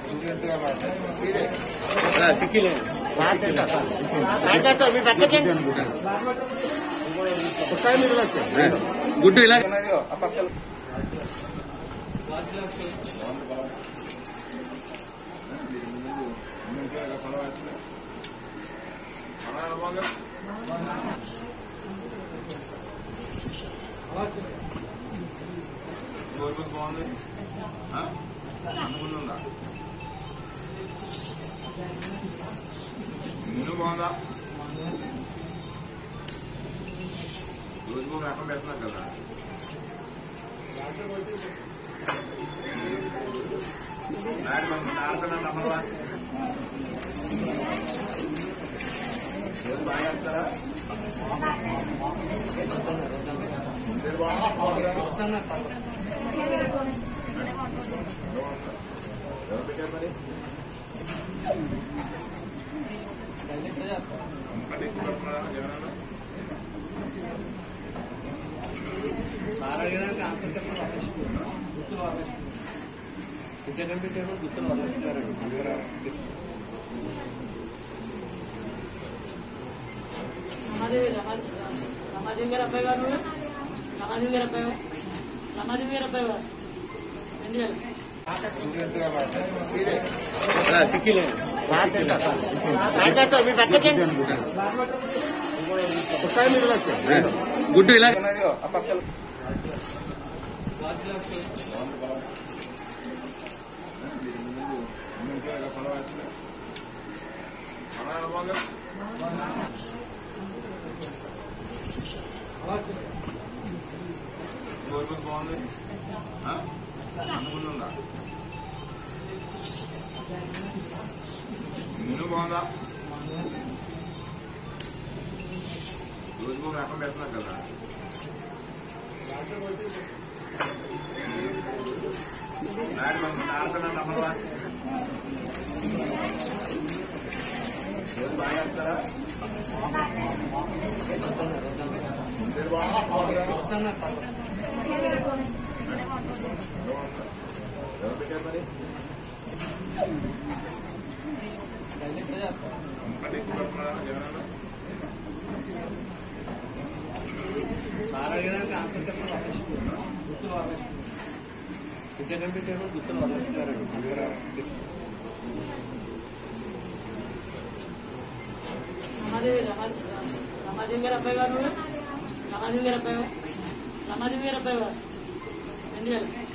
మీ పక్కకి ఒకసారి మీరు వచ్చారు గుడ్డు ఇలా బాగుంది ముందుందా ముందు బాగుందా రోజు ఒక రకం పెడుతున్నారు కదా నాడు మనం ఆడుతున్నాను అమలు రోజు బాగా ఆడతారా మీరు బాగా ఎవరు పెట్టారు మరి అంటే ఎక్కువ పెడుతున్నారా జగనన్న రమాదేవి రమాదేవి గారు అబ్బాయి గారు రమాదేవి గారు అబ్బాయి రమాదేవి గారు అబ్బాయి గారు రెండు వేలు మీ పక్కకి ఒకసారి మీరు వచ్చారు గుడ్డు ఇలా గవర్నమెంట్ బాగుంది ముందుందా ముందు బాగుందా రోజు ఒక రకం పెడుతున్నారు కదా నాడు మనం ఆడుతున్నాను అమలు రోజు బాగా ఆడతారా మీరు బాగా ఎవరు పెట్టారు మరి అంటే ఎక్కువ పెడుతున్నారా జగనన్న రమాదేవి రమాదేవి గారు అబ్బాయి గారు రమాదేవి గారు అబ్బాయి రమాదేవి గారు అబ్బాయి గారు రెండు వేలు